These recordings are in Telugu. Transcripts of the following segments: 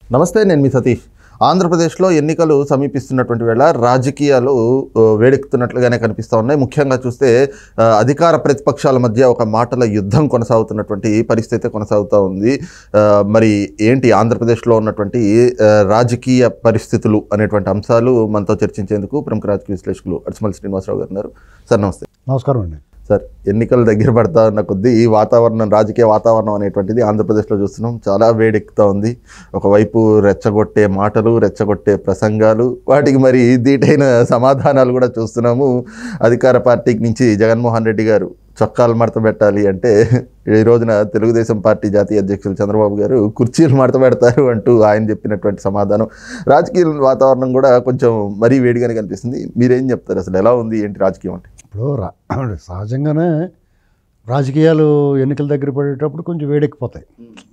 నమస్తే నేను మీ సతీష్ ఆంధ్రప్రదేశ్లో ఎన్నికలు సమీపిస్తున్నటువంటి వేళ రాజకీయాలు ఆ, వేడెక్కుతున్నట్లుగానే కనిపిస్తూ ఉన్నాయి ముఖ్యంగా చూస్తే ఆ, అధికార ప్రతిపక్షాల మధ్య ఒక మాటల యుద్ధం కొనసాగుతున్నటువంటి పరిస్థితి కొనసాగుతూ ఉంది ఆ, మరి ఏంటి ఆంధ్రప్రదేశ్లో ఉన్నటువంటి ఆ, రాజకీయ పరిస్థితులు అనేటువంటి అంశాలు మనతో చర్చించేందుకు ప్రముఖ రాజకీయ విశ్లేషకులు అడిసిమల్ శ్రీనివాసరావు గారు ఉన్నారు సార్ నమస్తే నమస్కారం అండి సార్ ఎన్నికలు దగ్గర పడతా ఉన్న కొద్దీ ఈ వాతావరణం రాజకీయ వాతావరణం అనేటువంటిది ఆంధ్రప్రదేశ్లో చూస్తున్నాం చాలా వేడెక్కుతూ ఉంది ఒకవైపు రెచ్చగొట్టే మాటలు రెచ్చగొట్టే ప్రసంగాలు వాటికి మరి దీటైన సమాధానాలు కూడా చూస్తున్నాము అధికార పార్టీకి నుంచి జగన్మోహన్ రెడ్డి గారు చొక్కాలు మడత పెట్టాలి అంటే ఈ రోజున తెలుగుదేశం పార్టీ జాతీయ అధ్యక్షులు చంద్రబాబు గారు కుర్చీలు మడత పెడతారు అంటూ ఆయన చెప్పినటువంటి సమాధానం రాజకీయ వాతావరణం కూడా కొంచెం మరీ వేడిగానే కనిపిస్తుంది మీరేం చెప్తారు అసలు ఎలా ఉంది ఏంటి రాజకీయం అంటే ఇప్పుడు రా సహజంగానే రాజకీయాలు ఎన్నికల దగ్గర పడేటప్పుడు కొంచెం వేడెక్కిపోతాయి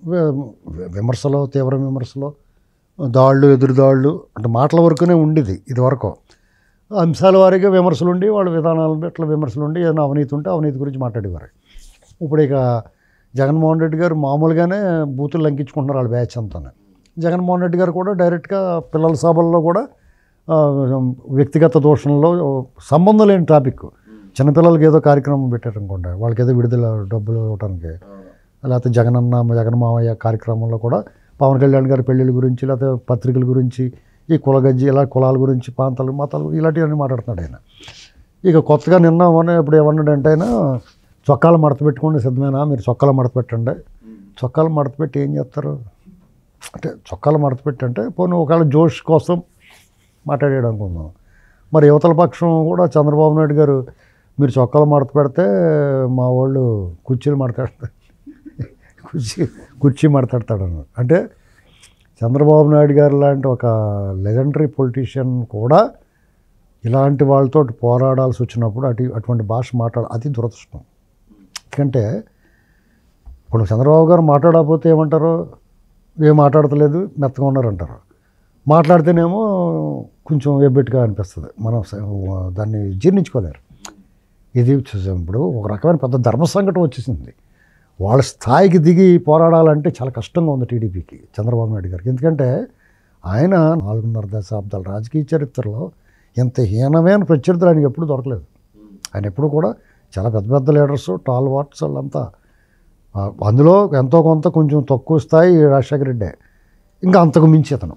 వి- విమర్శలు తీవ్ర విమర్శలు దాళ్ళు ఎదురు దాళ్ళు అంటే మాటల వరకునే ఉండేది ఇది వరకు అంశాల వారీగా విమర్శలు ఉండి వాళ్ళ విధానాలను బట్టి విమర్శలు ఉండి ఏదైనా అవినీతి ఉంటే అవినీతి గురించి మాట్లాడేవారు ఇప్పుడు ఇక జగన్మోహన్ రెడ్డి గారు మామూలుగానే బూతులు లంకించుకుంటున్నారు వాళ్ళ బ్యాచ్ అంతా జగన్మోహన్ రెడ్డి గారు కూడా డైరెక్ట్గా పిల్లల సభల్లో కూడా ఆ, వ్యక్తిగత దోషంలో సంబంధం లేని టాపిక్ చిన్నపిల్లలకి ఏదో కార్యక్రమం పెట్టారనుకోండి వాళ్ళకి ఏదో విడుదల డబ్బులు ఇవ్వడానికి లేకపోతే జగనన్న జగన్మావయ్య కార్యక్రమంలో కూడా పవన్ కళ్యాణ్ గారి పెళ్ళిళ్ళ గురించి లేకపోతే పత్రికల గురించి ఈ కులగజ్జి ఇలా కులాల గురించి ప్రాంతాలు మతాలు ఇలాంటివన్నీ మాట్లాడుతున్నాడు ఆయన ఇక కొత్తగా నిన్న మొన్న ఇప్పుడు ఏమన్నాడంటే ఆయన చొక్కాలు మడత పెట్టుకోండి సిద్ధమేనా మీరు చొక్కాలు మడత పెట్టండి చొక్కాలు మడత పెట్టి ఏం చేస్తారు అంటే చొక్కాలు మడత పెట్టి అంటే పోనీ ఒకవేళ జోష్ కోసం మాట్లాడాడు అనుకుందాం మరి యువతల పక్షం కూడా చంద్రబాబు నాయుడు గారు మీరు చొక్కాలు మడత పెడితే మా వాళ్ళు కుర్చీలు మడతాడు కుర్చీ కుర్చీ మడతాడతాడు అన్నాడు అంటే చంద్రబాబు నాయుడు గారు లాంటి ఒక లెజెండరీ పొలిటీషియన్ కూడా ఇలాంటి వాళ్ళతో పోరాడాల్సి వచ్చినప్పుడు అటు అటువంటి భాష మాట్లాడ అది దురదృష్టం ఎందుకంటే ఇప్పుడు చంద్రబాబు గారు మాట్లాడకపోతే ఏమంటారు ఏం మాట్లాడతలేదు మెత్తగా ఉన్నారంటారు మాట్లాడితేనేమో కొంచెం ఎబ్బెట్టుగా అనిపిస్తుంది మనం స- దాన్ని జీర్ణించుకోలేరు ఇది చూసాం ఇప్పుడు ఒక రకమైన పెద్ద ధర్మ సంకటం వచ్చేసింది వాళ్ళ స్థాయికి దిగి పోరాడాలంటే చాలా కష్టంగా ఉంది టీడీపీకి చంద్రబాబు నాయుడు గారికి ఎందుకంటే ఆయన నాలుగున్నర దశాబ్దాల రాజకీయ చరిత్రలో ఇంత హీనమైన ప్రత్యర్థులు ఆయనకి ఎప్పుడు దొరకలేదు ఆయన ఎప్పుడు కూడా చాలా పెద్ద పెద్ద లీడర్స్ టాల్ వాట్స్ వాళ్ళంతా ఆ, అందులో ఎంతో కొంత కొంచెం తక్కువ స్థాయి రాజశేఖర రెడ్డే ఇంకా అంతకు మించి అతను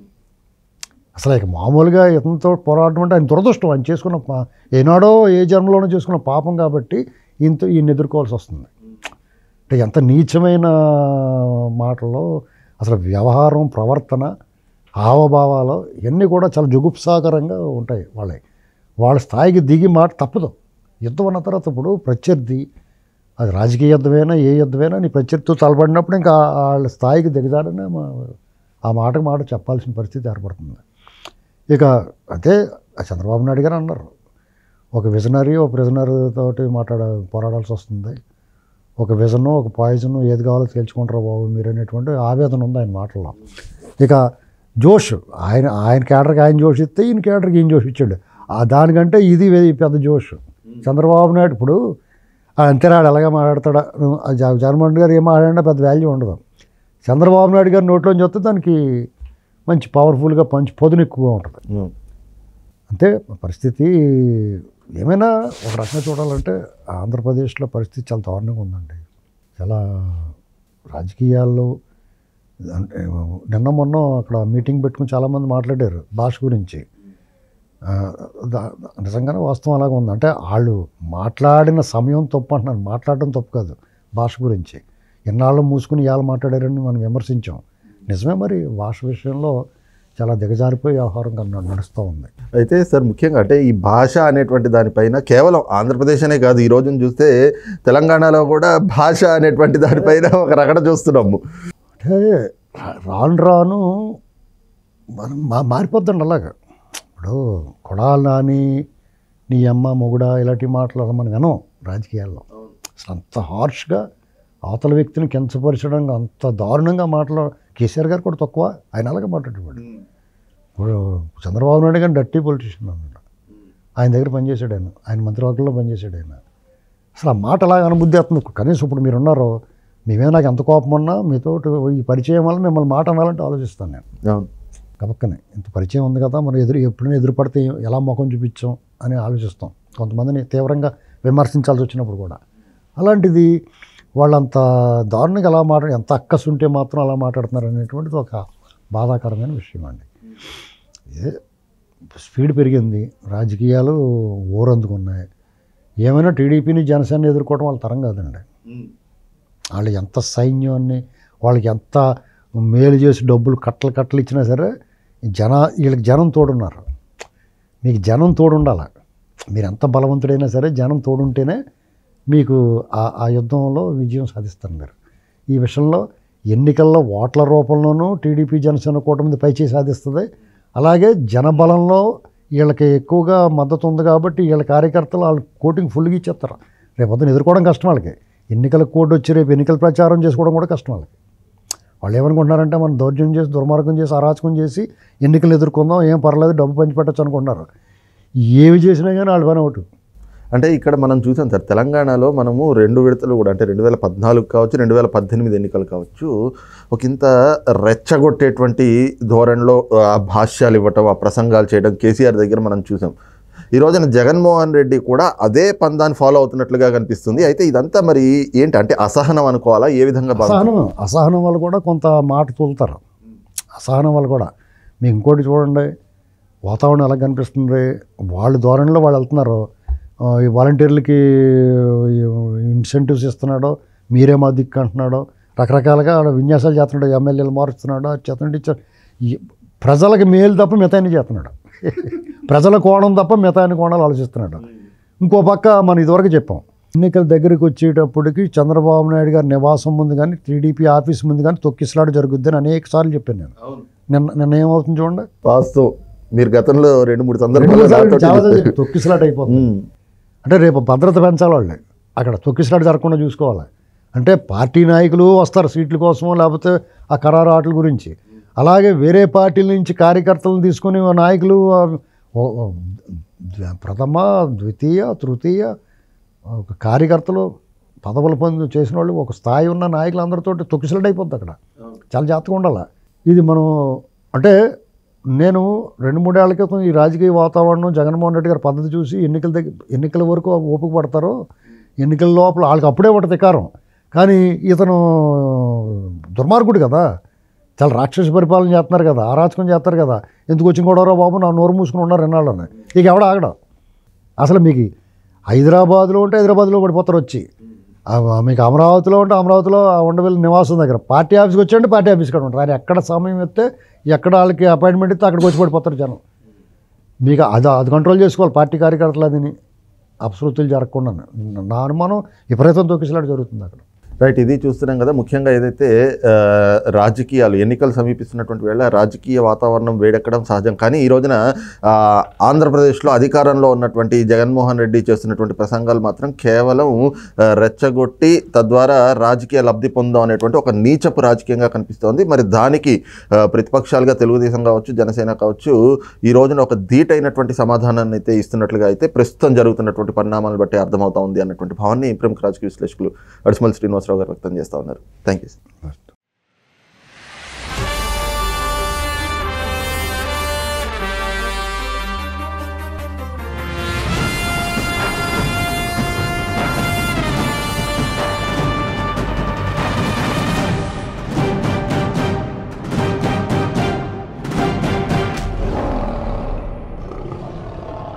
అసలు ఇక మామూలుగా ఇతనితో పోరాటం అంటే ఆయన దురదృష్టం ఆయన చేసుకున్న పా ఏనాడో ఏ జన్మలోనో చేసుకున్న పాపం కాబట్టి ఇంత ఈయన ఎదుర్కోవాల్సి వస్తుంది అంటే ఎంత నీచమైన మాటలు అసలు వ్యవహారం ప్రవర్తన హావభావాలు ఇవన్నీ కూడా చాలా జుగుప్సాకరంగా ఉంటాయి వాళ్ళవి వాళ్ళ స్థాయికి దిగి మాట తప్పదు యుద్ధం అన్న తర్వాత ఇప్పుడు ప్రత్యర్థి అది రాజకీయ యుద్ధమైనా ఏ యుద్ధమైనా నీ ప్రత్యర్థితో తలపడినప్పుడు ఇంకా వాళ్ళ స్థాయికి దిగజాడనే మా ఆ మాటకు మాట చెప్పాల్సిన పరిస్థితి ఏర్పడుతుంది ఇక అదే ఆ చంద్రబాబు నాయుడు గారు అన్నారు ఒక విజనరీ ఒక ప్రిజనర్ తోటి మాట్లాడ పోరాడాల్సి వస్తుంది ఒక విజను ఒక పాయిజన్ ఏది కావాలో తేల్చుకుంటారు బాబు మీరు అనేటువంటి ఆవేదన ఉంది ఆయన మాటల్లో ఇక జోష్ ఆయన ఆయన కేటర్కి ఆయన జోష్ ఇస్తే ఈయన కేటర్కి ఈయన జోష్ ఇచ్చాడు ఆ దానికంటే ఇది వే- పెద్ద జోష్ చంద్రబాబు నాయుడు ఇప్పుడు ఆ అంతేనాడు ఎలాగ మాట్లాడతాడా ఆ జగ- జగన్మోహన్ రెడ్డి గారు ఏం మాట్లాడినా పెద్ద వాల్యూ ఉండదు చంద్రబాబు నాయుడు గారి నోట్లోంచి వస్తే దానికి మంచి పవర్ఫుల్గా పంచి పొదును ఎక్కువగా ఉంటుంది అంతే పరిస్థితి ఏమైనా ఒక రకంగా చూడాలంటే ఆంధ్రప్రదేశ్లో పరిస్థితి చాలా దారుణంగా ఉందండి చాలా రాజకీయాల్లో అంటే నిన్న మొన్న అక్కడ మీటింగ్ పెట్టుకుని చాలామంది మాట్లాడారు భాష గురించి ఆ, దా- నిజంగానే వాస్తవం అలాగే ఉంది అంటే వాళ్ళు మాట్లాడిన సమయం తప్పు అంటున్నాను మాట్లాడడం తప్పు కాదు భాష గురించి ఎన్నాళ్ళు మూసుకుని ఇవాళ మాట్లాడారని మనం విమర్శించాం నిజమే మరి భాష విషయంలో చాలా దిగజారిపోయే వ్యవహారం కన్నా నడుస్తూ ఉంది అయితే సార్ ముఖ్యంగా అంటే ఈ భాష అనేటువంటి దానిపైన కేవలం ఆంధ్రప్రదేశ్ అనే కాదు ఈ రోజున చూస్తే తెలంగాణలో కూడా భాష అనేటువంటి దానిపైన ఒక రకడ చూస్తున్నాము అంటే రా- రాను రాను మనం మా మారిపోద్దండి అలాగా ఇప్పుడు కొడాలి నాని నీ అమ్మ మొగుడా ఇలాంటి మాటలు అసలు మనం వినం రాజకీయాల్లో అసలు అంత హార్ష్గా అవతల వ్యక్తిని కించపరచడం అంత దారుణంగా మాటలు కేసీఆర్ గారు కూడా తక్కువ ఆయన అలాగే మాట్లాడేవాడు ఇప్పుడు చంద్రబాబు నాయుడు గారు డర్టీ పొలిటీషియన్ అన్నమాట ఆయన దగ్గర పనిచేశాడు ఆయన ఆయన మంత్రివర్గంలో పనిచేశాడు ఆయన అసలు ఆ మాట అలా అనుబుద్ధి అవుతుంది కనీసం ఇప్పుడు మీరు ఉన్నారు మేమే నాకు ఎంత కోపం ఉన్నా మీతో ఈ పరిచయం వల్ల మిమ్మల్ని మాట అనాలంటే ఆలోచిస్తాను నేను అవును కపక్కనే ఇంత పరిచయం ఉంది కదా మనం ఎదురు ఎప్పుడైనా ఎదురుపడితే ఎలా ముఖం చూపించాం అని ఆలోచిస్తాం కొంతమందిని తీవ్రంగా విమర్శించాల్సి వచ్చినప్పుడు కూడా అలాంటిది వాళ్ళంత దారుణంగా ఎలా మాట్లాడి ఎంత అక్కసు ఉంటే మాత్రం అలా మాట్లాడుతున్నారు అనేటువంటిది ఒక బాధాకరమైన విషయం అండి ఏ స్పీడ్ పెరిగింది రాజకీయాలు ఊరందుకున్నాయి ఏమైనా టీడీపీని జనసేన ఎదుర్కోవడం వాళ్ళ తరం కాదండి వాళ్ళు ఎంత సైన్యాన్ని వాళ్ళకి ఎంత మేలు చేసి డబ్బులు కట్టలు కట్టలు ఇచ్చినా సరే జన వీళ్ళకి జనం తోడున్నారు మీకు జనం తోడుండాలి మీరు ఎంత బలవంతుడైనా సరే జనం తోడుంటేనే మీకు ఆ ఆ యుద్ధంలో విజయం సాధిస్తారు మీరు ఈ విషయంలో ఎన్నికల్లో ఓట్ల రూపంలోనూ టీడీపీ జనసేన కూటమి పైచేయి సాధిస్తుంది అలాగే జనబలంలో వీళ్ళకి ఎక్కువగా మద్దతు ఉంది కాబట్టి వీళ్ళ కార్యకర్తలు వాళ్ళు కోటింగ్ ఫుల్గా ఇచ్చేస్తారు రేపు పొద్దున ఎదుర్కోవడం కష్టం వాళ్ళకి ఎన్నికల కోడ్ వచ్చి రేపు ఎన్నికల ప్రచారం చేసుకోవడం కూడా కష్టం వాళ్ళకి వాళ్ళు ఏమనుకుంటున్నారంటే మనం దౌర్జన్యం చేసి దుర్మార్గం చేసి అరాచకం చేసి ఎన్నికలు ఎదుర్కొందాం ఏం పర్లేదు డబ్బు పంచిపెట్టచ్చు అనుకుంటున్నారు ఏవి చేసినా కానీ వాళ్ళు పని ఒకటి అంటే ఇక్కడ మనం చూసాం సార్ తెలంగాణలో మనము రెండు విడతలు కూడా అంటే రెండు వేల పద్నాలుగు కావచ్చు రెండు వేల పద్దెనిమిది ఎన్నికలు కావచ్చు ఒక ఇంత రెచ్చగొట్టేటువంటి ధోరణిలో ఆ భాష్యాలు ఇవ్వటం ఆ ప్రసంగాలు చేయడం కేసీఆర్ దగ్గర మనం చూసాం ఈ రోజున జగన్మోహన్ రెడ్డి కూడా అదే పందాన్ని ఫాలో అవుతున్నట్లుగా కనిపిస్తుంది అయితే ఇదంతా మరి ఏంటి అంటే అసహనం అనుకోవాలా ఏ విధంగా భావించాలి? అసహనం అసహనం వల్ల కూడా కొంత మాట తోలుతారు అసహనం వల్ల కూడా మీకు ఇంకోటి చూడండి వాతావరణం ఎలా కనిపిస్తుంది వాళ్ళ ధోరణిలో వాళ్ళు వెళ్తున్నారు ఆ, ఈ వాలంటీర్లకి ఇన్సెంటివ్స్ ఇస్తున్నాడో మీరే మా దిక్కు అంటున్నాడో రకరకాలుగా ఆడ విన్యాసాలు చేస్తున్నాడు ఎమ్మెల్యేలు మారుస్తున్నాడు అది చేస్తున్నాడు ఇది చేస్తున్నాడు. ఈ ప్రజలకు మేలు తప్ప మిగతాన్ని చేస్తున్నాడు ప్రజల కోణం తప్ప మిగతాని కోణాలు ఆలోచిస్తున్నాడు ఇంకో పక్క మనం ఇదివరకు చెప్పాం ఎన్నికల దగ్గరికి వచ్చేటప్పటికి చంద్రబాబు నాయుడు గారి నివాసం ముందు కానీ టీడీపీ ఆఫీస్ ముందు కానీ తొక్కిసలాట జరుగుద్ది అని అనేక సార్లు చెప్పాను నేను నిన్న నిన్న ఏమవుతుంది చూడండి వాస్తవం మీరు గతంలో రెండు మూడు రెండు సందర్భాల్లో మూడు సార్లు నాతోటి చాలా సార్లు చెప్పారు. చెప్పాను, తొక్కిసలాట అయిపోతుంది ఉమ్. అంటే రేపు భద్రత పెంచాలి వాళ్ళని అక్కడ తొక్కిసలాట జరగకుండా చూసుకోవాలి అంటే పార్టీ నాయకులు వస్తారు సీట్ల కోసం లేకపోతే ఆ ఖరారు ఆటల గురించి అలాగే వేరే పార్టీల నుంచి కార్యకర్తలను తీసుకొని ఆ నాయకులు ఆ, ఓ- ఓ, ప్రథమ ద్వితీయ తృతీయ ఒక కార్యకర్తలు పదవులు పొంది చేసిన వాళ్ళు ఒక స్థాయి ఉన్న నాయకులందరితో తొక్కిసలాట అయిపోద్ది అక్కడ చాలా జాగ్రత్తగా ఉండాలి ఇది మనం అంటే నేను రెండు మూడేళ్ల క్రితం ఈ రాజకీయ వాతావరణం జగన్మోహన్ రెడ్డి గారి పద్ధతి చూసి ఎన్నికల దగ్గర ఎన్నికల వరకు ఓపిక పడతారు ఎన్నికల లోపల వాళ్ళకి అప్పుడే ఒకటి ధికారం కానీ ఇతను దుర్మార్గుడు కదా చాలా రాక్షస పరిపాలన చేస్తున్నారు కదా అరాచకం చేస్తారు కదా ఎందుకు వచ్చిన గొడవరా బాబు నా నోరు మూసుకుని ఉన్నారు ఎన్నాళ్ళని ఇక ఎవడ ఆగడం అసలు మీకు హైదరాబాద్లో ఉంటే హైదరాబాద్లో పడిపోతారు వచ్చి ఆ, మీకు అమరావతిలో ఉంటే అమరావతిలో ఆ ఉండవల్లి నివాసం దగ్గర పార్టీ ఆఫీస్కి వచ్చారంటే పార్టీ ఆఫీస్ కూడా ఉంటారు ఆయన ఎక్కడ సమయం ఇస్తే ఎక్కడ వాళ్ళకి అపాయింట్మెంట్ ఇస్తే అక్కడికి వచ్చి పడిపోతారు జనం మీకు అది అది కంట్రోల్ చేసుకోవాలి పార్టీ కార్యకర్తలు అదిని అపశృతులు జరగకుండా నా అనుమానం విపరీతం తొక్కిసలాట జరుగుతుంది అక్కడ రైట్ ఇది చూస్తున్నాం కదా ముఖ్యంగా ఏదైతే ఆ, రాజకీయాలు ఎన్నికలు సమీపిస్తున్నటువంటి వేళ రాజకీయ వాతావరణం వేడెక్కడం సహజం కానీ ఈ రోజున ఆ, ఆంధ్రప్రదేశ్లో అధికారంలో ఉన్నటువంటి జగన్మోహన్ రెడ్డి చేస్తున్నటువంటి ప్రసంగాలు మాత్రం కేవలం ఆ, రెచ్చగొట్టి తద్వారా రాజకీయ లబ్ధి పొందాం అనేటువంటి ఒక నీచపు రాజకీయంగా కనిపిస్తోంది మరి దానికి ఆ, ప్రతిపక్షాలుగా తెలుగుదేశం కావచ్చు జనసేన కావచ్చు ఈ రోజున ఒక ధీటైనటువంటి సమాధానాన్ని అయితే ఇస్తున్నట్లుగా అయితే ప్రస్తుతం జరుగుతున్నటువంటి పరిణామాలను బట్టి అర్థమవుతా ఉంది అన్నటువంటి భావాన్ని ప్రముఖ రాజకీయ విశ్లేషకులు అడిసిమల్ శ్రీనివాసరావు గారు వ్యక్తం చేస్తూ ఉన్నారు థ్యాంక్ యూ